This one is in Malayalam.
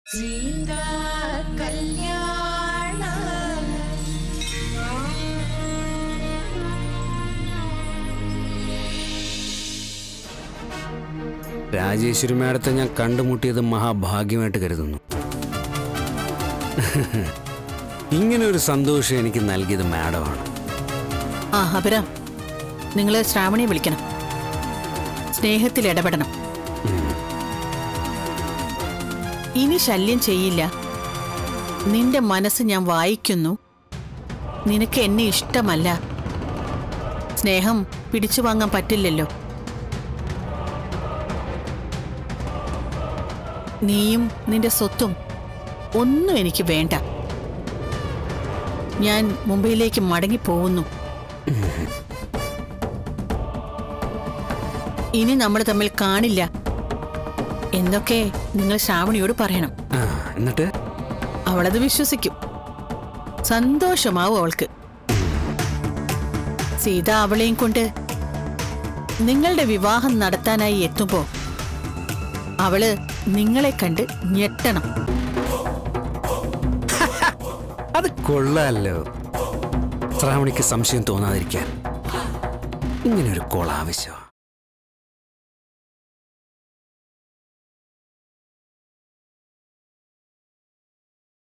സീതാ കല്യാണ രാജേശ്വരി മാഡത്തെ ഞാൻ കണ്ടുമുട്ടിയത് മഹാഭാഗ്യമായിട്ട് കരുതുന്നു ഇങ്ങനെ ഒരു സന്തോഷം എനിക്ക് നൽകിയത് മാഡമാണ് ആ അപരാം നിങ്ങൾ ശ്രാവണിയെ വിളിക്കണം സ്നേഹത്തിൽ ഇടപെടണം ഇനി ശല്യം ചെയ്യില്ല നിന്റെ മനസ്സ് ഞാൻ വായിക്കുന്നു നിനക്ക് എന്നെ ഇഷ്ടമല്ല സ്നേഹം പിടിച്ചു വാങ്ങാൻ പറ്റില്ലല്ലോ നീയും നിന്റെ സ്വത്തും ഒന്നും എനിക്ക് വേണ്ട ഞാൻ മുംബൈയിലേക്ക് മടങ്ങിപ്പോകുന്നു ഇനി നമ്മൾ തമ്മിൽ കാണില്ല എന്നൊക്കെ നിങ്ങൾ ശ്രാവണിയോട് പറയണം ആ, എന്നിട്ട് അവളത് വിശ്വസിക്കും സന്തോഷമാവും അവൾക്ക് സീത അവളെയും കൊണ്ട് നിങ്ങളുടെ വിവാഹം നടത്താനായി എത്തുമ്പോ അവള് നിങ്ങളെ കണ്ട് ഞെട്ടണം അത് കൊള്ളാലോ ശ്രാവണിക്ക് സംശയം തോന്നാതിരിക്കാൻ ഇങ്ങനെ ഒരു കോൾ ആവശ്യം